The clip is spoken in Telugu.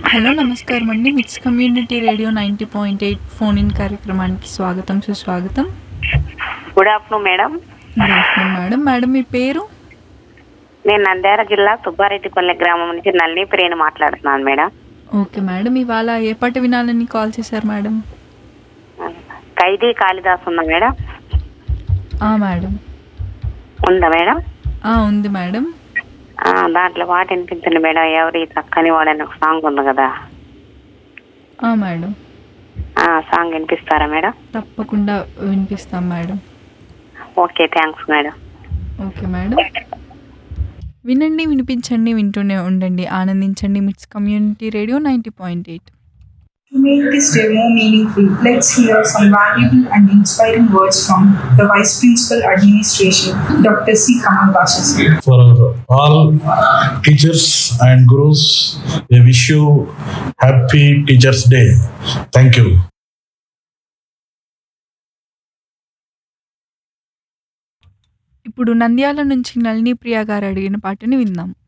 హలో నమస్కారం అండి mix community radio ninety point eight phone in కార్యక్రమానికి స్వాగతం సుస్వాగతం good afternoon madam good afternoon madam madam మీ పేరు నేను నంద్యాల జిల్లా సుబ్బారెడ్డిపల్లి గ్రామం నుంచి నల్లి ప్రియని మాట్లాడుతున్నాను మేడం ఓకే మేడం ఇవాళ ఏ పాట వినాలని కాల్ చేశారు మేడం ఖైదీ కాళిదాస్ ఉందా మేడం ఆ మేడం ఉందా మేడం ఆ ఉంది మేడం ఆ, దాంట్లో పాట వినిపించండి మేడం ఎవరి చక్కని వాడని ఒక సాంగ్ ఉంది కదా ఆ మేడం ఆ సాంగ్ వినిపిస్తారా మేడం తప్పకుండా వినిపిస్తాం madam okay thanks madam okay madam వినండి వినిపించండి వింటూనే ఉండండి ఆనందించండి mix community radio ninety point eight To make this day more meaningful, let's hear some valuable and inspiring words from the Vice Principal Administration, Dr. C. Kamal Basha. sir. for all teachers and gurus. I wish you happy Teachers Day. Thank you. ఇప్పుడు నంద్యాల నుంచి నళిని ప్రియ గారు అడిగిన పాటని విందాం